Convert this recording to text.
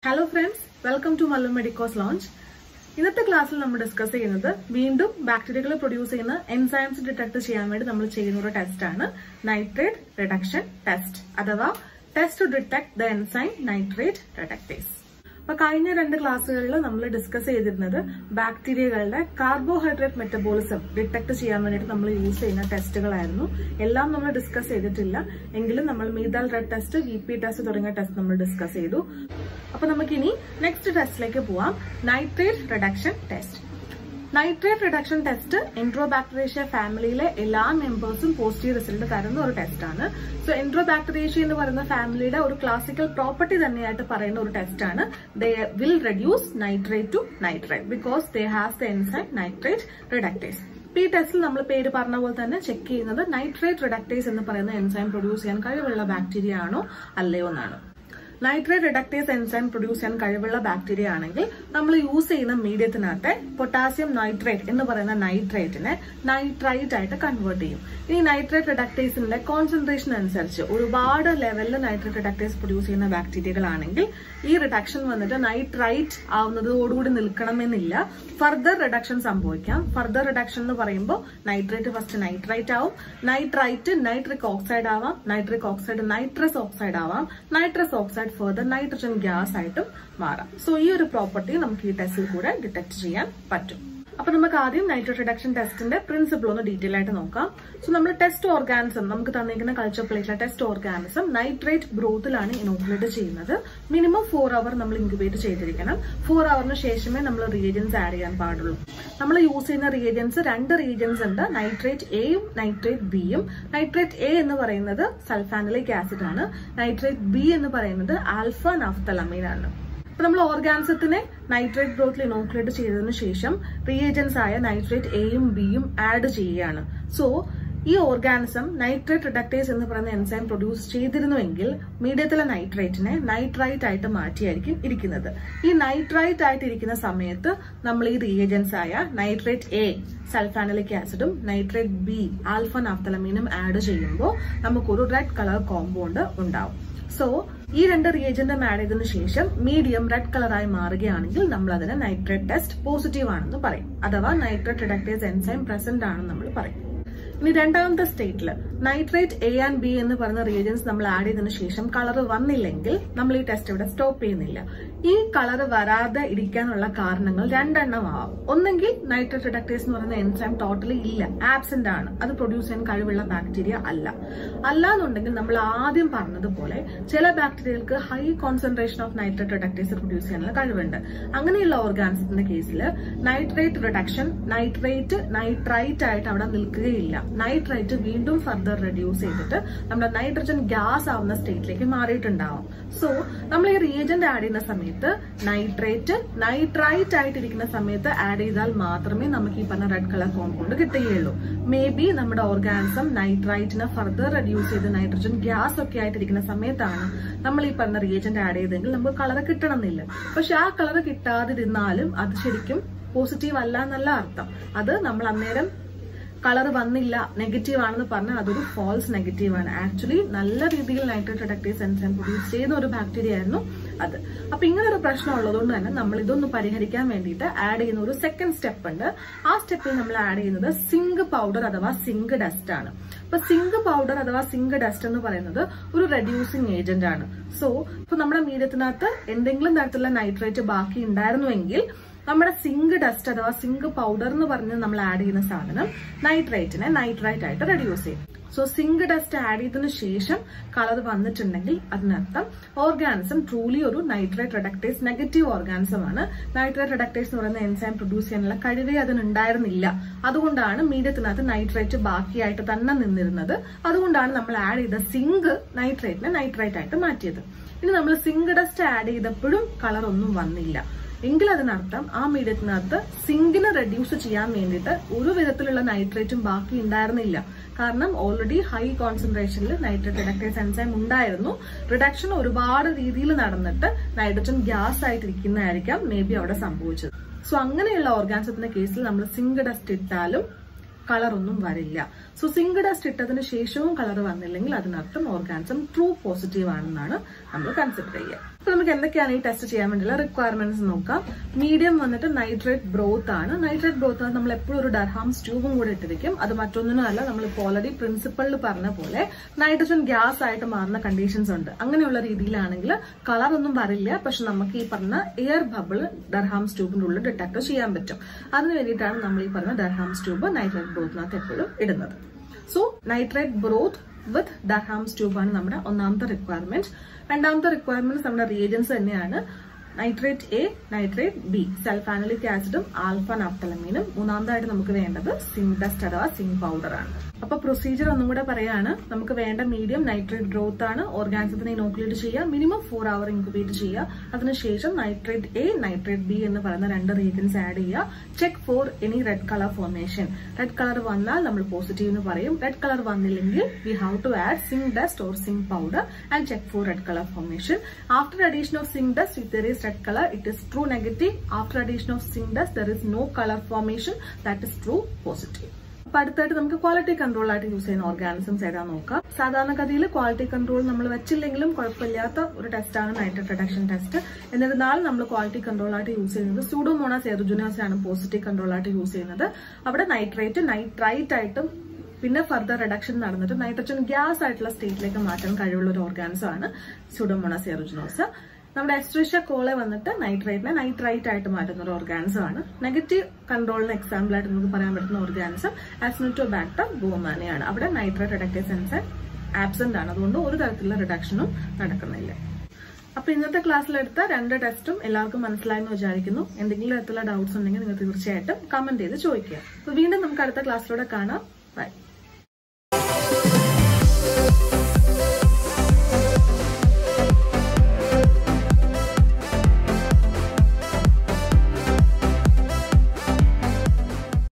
hello friends welcome to Mallu medicos lounge ഇന്നത്തെ ക്ലാസ്സിൽ നമ്മൾ ഡിസ്കസ് ചെയ്യുന്നത് വീണ്ടും ബാക്ടീരിയകൾ പ്രൊഡ്യൂസ് ചെയ്യുന്ന എൻസൈംസ് ഡിറ്റക്ട് ചെയ്യാൻ വേണ്ടി നമ്മൾ ചെയ്യുന്ന ഒരു ടെസ്റ്റ് ആണ് നൈട്രേറ്റ് റിഡക്ഷൻ ടെസ്റ്റ് അഥവാ test to detect the enzyme nitrate reductase അപ്പൊ കഴിഞ്ഞ രണ്ട് ക്ലാസ്സുകളിൽ നമ്മൾ ഡിസ്കസ് ചെയ്തിരുന്നത് ബാക്ടീരിയകളുടെ കാർബോഹൈഡ്രേറ്റ് മെറ്റബോളിസം ഡിറ്റക്ട് ചെയ്യാൻ വേണ്ടിയിട്ട് നമ്മൾ യൂസ് ചെയ്യുന്ന ടെസ്റ്റുകളായിരുന്നു എല്ലാം നമ്മൾ ഡിസ്കസ് ചെയ്തിട്ടില്ല എങ്കിലും നമ്മൾ methyl red test V P test തുടങ്ങിയ ടെസ്റ്റ് നമ്മൾ ഡിസ്കസ് ചെയ്തു അപ്പൊ നമുക്കിനി നെക്സ്റ്റ് ടെസ്റ്റിലേക്ക് പോവാം nitrate reduction test nitrate reduction test enterobacteria ഫാമിലിയിലെ എല്ലാ മെമ്പേഴ്സും പോസിറ്റീവ് റിസൾട്ട് തരുന്ന ഒരു ടെസ്റ്റ് ആണ് സോ എൻട്രോബാക്ടീരിയ എന്ന് പറയുന്ന ഫാമിലിയുടെ ഒരു ക്ലാസിക്കൽ പ്രോപ്പർട്ടി തന്നെയായിട്ട് പറയുന്ന ഒരു ടെസ്റ്റ് ആണ് they will reduce nitrate to nitrate because they has the enzyme nitrate reductase ഈ ടെസ്റ്റിൽ നമ്മൾ പേര് പറഞ്ഞ പോലെ തന്നെ ചെക്ക് ചെയ്യുന്നത് നൈട്രേറ്റ് റിഡക്ടേഴ്സ് എന്ന് പറയുന്ന എൻസൈം പ്രൊഡ്യൂസ് ചെയ്യാൻ കഴിവുള്ള ബാക്ടീരിയ ആണോ അല്ലയോ എന്നാണ് നൈട്രേറ്റ് റിഡക്ടേഴ്സ് എൻസൈം പ്രൊഡ്യൂസ് ചെയ്യാൻ കഴിവുള്ള ബാക്ടീരിയ ആണെങ്കിൽ നമ്മൾ യൂസ് ചെയ്യുന്ന മീഡിയത്തിനകത്തെ പൊട്ടാസ്യം നൈട്രേറ്റ് എന്ന് പറയുന്ന നൈട്രേറ്റിനെ നൈട്രൈറ്റ് ആയിട്ട് കൺവേർട്ട് ചെയ്യും ഈ നൈട്രേറ്റ് റിഡക്ടേഴ്സിന്റെ കോൺസെൻട്രേഷൻ അനുസരിച്ച് ഒരുപാട് ലെവലിൽ നൈട്രേറ്റ് റിഡക്ടേഴ്സ് പ്രൊഡ്യൂസ് ചെയ്യുന്ന ബാക്ടീരിയകളാണെങ്കിൽ ഈ റിഡക്ഷൻ വന്നിട്ട് നൈട്രൈറ്റ് ആവുന്നതോടുകൂടി നിൽക്കണമെന്നില്ല ഫർദർ റിഡക്ഷൻ സംഭവിക്കാം ഫർദർ റിഡക്ഷൻ എന്ന് പറയുമ്പോൾ നൈട്രേറ്റ് ഫസ്റ്റ് നൈട്രൈറ്റ് ആവും നൈട്രൈറ്റ് നൈട്രിക് ഓക്സൈഡ് ആവാം നൈട്രിക് ഓക്സൈഡ് നൈട്രസ് ഓക്സൈഡ് ആവാം nitrous oxide further nitrogen gas ആയിട്ടും മാറാം സോ ഈ ഒരു പ്രോപ്പർട്ടി നമുക്ക് ഈ ടെസ്റ്റിൽ കൂടെ ഡിറ്റക്ട് ചെയ്യാൻ പറ്റും അപ്പൊ നമുക്ക് ആദ്യം നൈട്രേറ്റ് റിഡക്ഷൻ ടെസ്റ്റിന്റെ പ്രിൻസിപ്പിൾ ഒന്ന് ഡീറ്റെയിൽ ആയിട്ട് നോക്കാം സോ നമ്മൾ ടെസ്റ്റ് ഓർഗാനിസം നമുക്ക് തന്നിരിക്കുന്ന കൾച്ചർ പ്ലേറ്റിലെ ടെസ്റ്റ് ഓർഗാനിസം നൈട്രേറ്റ് ബ്രോത്തിലാണ് ഇനോക്കുലേറ്റ് ചെയ്യുന്നത് മിനിമം ഫോർ അവർ നമ്മൾ ഇൻക്യുബേറ്റ് ചെയ്തിരിക്കണം ഫോർ അവറിന് ശേഷമേ നമ്മൾ റിയേജൻസ് ആഡ് ചെയ്യാൻ പാടുള്ളൂ നമ്മൾ യൂസ് ചെയ്യുന്ന റിയേജൻസ് രണ്ട് റിയേജൻസ് ഉണ്ട് നൈട്രേറ്റ് എയും നൈട്രേറ്റ് ബിയും നൈട്രേറ്റ് എ എന്ന് പറയുന്നത് സൾഫാനിലിക് ആസിഡ് ആണ് നൈട്രേറ്റ് ബി എന്ന് പറയുന്നത് ആൽഫ നാഫ്തലമീൻ ആണ് അപ്പൊ നമ്മൾ ഓർഗാനിസത്തിനെ നൈട്രേറ്റ് ബ്രോത്തിൽ ഇനോക്കുലേറ്റ് ചെയ്തതിനു ശേഷം റിയേജൻസ് ആയ നൈട്രേറ്റ് എയും ബിയും ആഡ് ചെയ്യുകയാണ് സോ ഈ ഓർഗാനിസം നൈട്രേറ്റ് റിഡക്ടേഴ്സ് എന്ന് പറയുന്ന എൻസൈം പ്രൊഡ്യൂസ് ചെയ്തിരുന്നുവെങ്കിൽ മീഡിയത്തിലെ നൈട്രേറ്റിനെ നൈട്രൈറ്റ് ആയിട്ട് മാറ്റിയായിരിക്കും ഇരിക്കുന്നത് ഈ നൈട്രൈറ്റ് ആയിട്ട് ഇരിക്കുന്ന സമയത്ത് നമ്മൾ ഈ റിയേജൻസ് ആയ നൈട്രേറ്റ് എ സൾഫാനലിക് ആസിഡും നൈട്രേറ്റ് ബി ആൽഫ നാഫ്തലമീനും ആഡ് ചെയ്യുമ്പോൾ നമുക്കൊരു റെഡ് കളർ കോമ്പൗണ്ട് ഉണ്ടാവും സോ ഈ രണ്ട് റിയേജന്റും ആഡ് ചെയ്തതിനു ശേഷം മീഡിയം റെഡ് കളറായി മാറുകയാണെങ്കിൽ നമ്മൾ അതിനെ നൈട്രേറ്റ് ടെസ്റ്റ് പോസിറ്റീവ് ആണെന്ന് പറയും അഥവാ നൈട്രേറ്റ് റിഡക്ടേഴ്സ് എൻസൈം പ്രസന്റ് ആണെന്ന് നമ്മൾ പറയും ഇനി രണ്ടാമത്തെ സ്റ്റേറ്റിൽ നൈട്രേറ്റ് എ ആൻഡ് ബി എന്ന് പറയുന്ന റിയേജൻസ് നമ്മൾ ആഡ് ചെയ്തതിനു ശേഷം കളർ വന്നില്ലെങ്കിൽ നമ്മൾ ഈ ടെസ്റ്റ് ഇവിടെ സ്റ്റോപ്പ് ചെയ്യുന്നില്ല ഈ കളർ വരാതെ ഇരിക്കാനുള്ള കാരണങ്ങൾ രണ്ടെണ്ണം ആവാം ഒന്നെങ്കിൽ നൈട്രേറ്റ് റിഡക്ടേഴ്സ് എന്ന് പറയുന്ന എൻസൈം ടോട്ടലി ഇല്ല ആബ്സെന്റ് ആണ് അത് പ്രൊഡ്യൂസ് ചെയ്യാൻ കഴിവുള്ള ബാക്ടീരിയ അല്ല അല്ല എന്നുണ്ടെങ്കിൽ നമ്മൾ ആദ്യം പറഞ്ഞതുപോലെ ചില ബാക്ടീരിയകൾക്ക് high concentration of nitrate reductase produce ചെയ്യാനുള്ള കഴിവുണ്ട് അങ്ങനെയുള്ള ഓർഗാനിസത്തിന്റെ കേസിൽ നൈട്രേറ്റ് റിഡക്ഷൻ നൈട്രേറ്റ് നൈട്രൈറ്റ് ആയിട്ട് അവിടെ നിൽക്കുകയില്ല നൈട്രൈറ്റ് വീണ്ടും ഫർദർ റെഡ്യൂസ് ചെയ്തിട്ട് നമ്മുടെ നൈട്രജൻ ഗ്യാസ് ആവുന്ന സ്റ്റേറ്റിലേക്ക് മാറിയിട്ടുണ്ടാവും സോ നമ്മൾ ഈ റിയേജന്റ് ആഡ് ചെയ്യുന്ന സമയത്ത് നൈട്രേറ്റ് നൈട്രൈറ്റ് ആയിട്ടിരിക്കുന്ന സമയത്ത് ആഡ് ചെയ്താൽ മാത്രമേ നമുക്ക് ഈ പറഞ്ഞ റെഡ് കളർ കോമ്പൗണ്ട് കിട്ടുകയുള്ളൂ മേ ബി നമ്മുടെ ഓർഗാനിസം നൈട്രൈറ്റിനെ ഫർദർ റെഡ്യൂസ് ചെയ്ത് നൈട്രജൻ ഗ്യാസ് ഒക്കെ ആയിട്ടിരിക്കുന്ന സമയത്താണ് നമ്മൾ ഈ പറഞ്ഞ റിയേജന്റ് ആഡ് ചെയ്തെങ്കിൽ നമുക്ക് കളർ കിട്ടണമെന്നില്ല പക്ഷെ ആ കളർ കിട്ടാതിരുന്നാലും അത് ശരിക്കും പോസിറ്റീവ് അല്ല എന്നല്ല അർത്ഥം അത് നമ്മൾ അന്നേരം കളർ വന്നില്ല നെഗറ്റീവ് ആണെന്ന് പറഞ്ഞാൽ അതൊരു ഫോൾസ് നെഗറ്റീവ് ആണ് ആക്ച്വലി നല്ല രീതിയിൽ നൈട്രേറ്റ് റിഡക്ടേഴ്സ് എൻസൈം പ്രൊഡ്യൂസ് ചെയ്യുന്ന ഒരു ബാക്ടീരിയ ആയിരുന്നു അത് അപ്പൊ ഇങ്ങനെ ഒരു പ്രശ്നം ഉള്ളതുകൊണ്ട് തന്നെ നമ്മൾ ഇതൊന്ന് പരിഹരിക്കാൻ വേണ്ടിയിട്ട് ആഡ് ചെയ്യുന്ന ഒരു സെക്കൻഡ് സ്റ്റെപ്പ് ഉണ്ട് ആ സ്റ്റെപ്പിൽ നമ്മൾ ആഡ് ചെയ്യുന്നത് സിങ്ക് പൗഡർ അഥവാ സിങ്ക് ഡസ്റ്റ് ആണ് അപ്പൊ സിങ്ക് പൗഡർ അഥവാ സിങ്ക് ഡസ്റ്റ് എന്ന് പറയുന്നത് ഒരു റെഡ്യൂസിങ് ഏജന്റ് ആണ് സോ ഇപ്പൊ നമ്മുടെ മീഡിയത്തിനകത്ത് എന്തെങ്കിലും തരത്തിലുള്ള നൈട്രേറ്റ് ബാക്കി ഉണ്ടായിരുന്നുവെങ്കിൽ നമ്മുടെ സിങ്ക് ഡസ്റ്റ് അഥവാ സിങ്ക് പൗഡർ എന്ന് പറഞ്ഞ് നമ്മൾ ആഡ് ചെയ്യുന്ന സാധനം നൈട്രേറ്റിനെ നൈട്രൈറ്റ് ആയിട്ട് റെഡ്യൂസ് ചെയ്യും സോ സിങ്ക് ഡസ്റ്റ് ആഡ് ചെയ്തതിനു ശേഷം കളർ വന്നിട്ടുണ്ടെങ്കിൽ അതിനർത്ഥം ഓർഗാനിസം ട്രൂലി ഒരു നൈട്രേറ്റ് റിഡക്ടേഴ്സ് നെഗറ്റീവ് ഓർഗാനിസം ആണ് നൈട്രേറ്റ് റിഡക്ടേഴ്സ് എന്ന് പറയുന്ന എൻസൈം പ്രൊഡ്യൂസ് ചെയ്യാനുള്ള കഴിവേ അതിനുണ്ടായിരുന്നില്ല അതുകൊണ്ടാണ് മീഡിയത്തിനകത്ത് നൈട്രേറ്റ് ബാക്കിയായിട്ട് തന്നെ നിന്നിരുന്നത് അതുകൊണ്ടാണ് നമ്മൾ ആഡ് ചെയ്ത സിങ്ക് നൈട്രേറ്റിനെ നൈട്രേറ്റ് ആയിട്ട് മാറ്റിയത് ഇനി നമ്മൾ സിങ്ക് ഡസ്റ്റ് ആഡ് ചെയ്തപ്പോഴും കളർ ഒന്നും വന്നില്ല എങ്കിൽ അതിനർത്ഥം ആ മീഡിയത്തിനകത്ത് സിങ്കിനെ റെഡ്യൂസ് ചെയ്യാൻ വേണ്ടിയിട്ട് ഒരു വിധത്തിലുള്ള നൈട്രേറ്റും ബാക്കി ഉണ്ടായിരുന്നില്ല കാരണം ഓൾറെഡി ഹൈ കോൺസെൻട്രേഷനിൽ നൈട്രേറ്റ് റിഡക്ടേഴ്സ് എൻസൈം ഉണ്ടായിരുന്നു റിഡക്ഷൻ ഒരുപാട് രീതിയിൽ നടന്നിട്ട് നൈട്രജൻ ഗ്യാസ് ആയിട്ടിരിക്കുന്നതായിരിക്കാം മേ ബി അവിടെ സംഭവിച്ചത് സോ അങ്ങനെയുള്ള ഓർഗാനിസത്തിന്റെ കേസിൽ നമ്മൾ സിങ്ക് ഡസ്റ്റ് ഇട്ടാലും കളർ ഒന്നും വരില്ല സോ സിങ്ക് ഡസ്റ്റ് ഇട്ടതിന് ശേഷവും കളർ വന്നില്ലെങ്കിൽ അതിനർത്ഥം ഓർഗാനിസം ട്രൂ പോസിറ്റീവ് ആണെന്നാണ് നമ്മൾ കൺസിഡർ ചെയ്യുക അപ്പൊ നമുക്ക് എന്തൊക്കെയാണ് ഈ ടെസ്റ്റ് ചെയ്യാൻ വേണ്ടിയുള്ള റിക്വയർമെന്റ്സ് നോക്കാം മീഡിയം വന്നിട്ട് നൈട്രേറ്റ് ബ്രോത്ത് ആണ് നൈട്രേറ്റ് ബ്രോത്ത് നമ്മൾ എപ്പോഴും ഒരു ഡർഹാംസ് ട്യൂബും കൂടെ ഇട്ടിരിക്കും അത് മറ്റൊന്നിനും അല്ല നമ്മൾ ഇപ്പോൾ ഓൾറെഡി പ്രിൻസിപ്പളിൽ പറഞ്ഞ പോലെ നൈട്രജൻ ഗ്യാസ് ആയിട്ട് മാറുന്ന കണ്ടീഷൻസ് ഉണ്ട് അങ്ങനെയുള്ള രീതിയിലാണെങ്കിൽ കളർ ഒന്നും വരില്ല പക്ഷെ നമുക്ക് ഈ പറഞ്ഞ എയർ ബബിൾ ഡർഹാംസ് ട്യൂബിന്റെ ഉള്ളിൽ ഡിറ്റക്ട് ചെയ്യാൻ പറ്റും അതിന് വേണ്ടിയിട്ടാണ് നമ്മൾ ഈ പറഞ്ഞ ഡർഹാംസ് ട്യൂബ് നൈട്രേറ്റ് ബ്രോത്തിനകത്ത് എപ്പോഴും ഇടുന്നത് so nitrate broth with Durham's tube ആണ് നമ്മുടെ ഒന്നാമത്തെ റിക്വയർമെന്റ് രണ്ടാമത്തെ റിക്വയർമെന്റ് നമ്മുടെ റിയേജൻസ് തന്നെയാണ് nitrate A nitrate B sulphanilic ആസിഡും ആൽഫ നാപ്തലമീനും മൂന്നാമതായിട്ട് നമുക്ക് വേണ്ടത് സിങ്ക് ഡസ്റ്റ് അഥവാ സിങ്ക് പൗഡർ ആണ് അപ്പൊ പ്രൊസീജിയർ ഒന്നും കൂടെ പറയാണ് നമുക്ക് വേണ്ട മീഡിയം നൈട്രേറ്റ് ഗ്രോത്ത് ആണ് ഓർഗാനിസത്തിനെ ഇനോക്കുലേറ്റ് ചെയ്യുക മിനിമം ഫോർ അവർ ഇൻക്യുബേറ്റ് ചെയ്യുക അതിനുശേഷം നൈട്രേറ്റ് എ നൈട്രേറ്റ് ബി എന്ന് പറയുന്ന രണ്ട് റീജൻസ് ആഡ് ചെയ്യുക check for any red colour formation red colour വന്നാൽ നമ്മൾ പോസിറ്റീവ് എന്ന് പറയും റെഡ് കളർ വന്നില്ലെങ്കിൽ we have to add zinc dust or zinc powder and check for red colour formation after addition of zinc dust if there is red color it is true negative after addition of zinc dust there is no color formation that is true positive അപ്പൊ അടുത്തായിട്ട് നമുക്ക് quality control ആയിട്ട് use ചെയ്യുന്ന organisms ഏതാ നോക്കാം സാധാരണഗതിയിൽ quality control നമ്മൾ വെച്ചില്ലെങ്കിലും കുഴപ്പമില്ലാത്ത ഒരു ടെസ്റ്റാണ് നൈട്രേറ്റ് റിഡക്ഷൻ ടെസ്റ്റ് എന്നിരുന്നാലും നമ്മൾ ക്വാളിറ്റി കൺട്രോൾ ആയിട്ട് യൂസ് ചെയ്യുന്നത് സൂഡോമോണാസ് എറുജുനാസ് ആണ് പോസിറ്റീവ് കൺട്രോൾ ആയിട്ട് യൂസ് ചെയ്യുന്നത് അവിടെ നൈട്രേറ്റ് നൈട്രൈറ്റ് ആയിട്ടും പിന്നെ ഫർദർ റിഡക്ഷൻ നടന്നിട്ട് നൈട്രജൻ ഗ്യാസ് ആയിട്ടുള്ള സ്റ്റേറ്റിലേക്ക് മാറ്റാൻ കഴിവുള്ള ഒരു ഓർഗാനിസം ആണ് സൂഡോമോണാസ് എറുജുനോസ് നമ്മുടെ എക്സ്ട്രീഷ്യ കോളെ വന്നിട്ട് നൈട്രേറ്റിനെ നൈട്രൈറ്റ് ആയിട്ട് മാറ്റുന്ന ഒരു ഓർഗാനിസം ആണ് നെഗറ്റീവ് കൺട്രോളിന് എക്സാമ്പിൾ ആയിട്ട് നമുക്ക് പറയാൻ പറ്റുന്ന ഓർഗാനിസം ആസ്മിറ്റോബാക്ടർ ഗോമാനയാണ് അവിടെ നൈട്രേറ്റ് റിഡക്റ്റീവ് സെൻസർ ആബ്സെന്റ് ആണ് അതുകൊണ്ട് ഒരു തരത്തിലുള്ള റിഡക്ഷനും നടക്കുന്നില്ല അപ്പൊ ഇന്നത്തെ ക്ലാസ്സിലെടുത്ത രണ്ട് ടെസ്റ്റും എല്ലാവർക്കും മനസ്സിലായെന്ന് വിചാരിക്കുന്നു എന്തെങ്കിലും തരത്തിലുള്ള ഡൗട്ട്സ് ഉണ്ടെങ്കിൽ നിങ്ങൾ തീർച്ചയായിട്ടും കമന്റ് ചെയ്ത് ചോദിക്കുക അപ്പൊ വീണ്ടും നമുക്ക് അടുത്ത ക്ലാസ്സിലൂടെ കാണാം ബൈ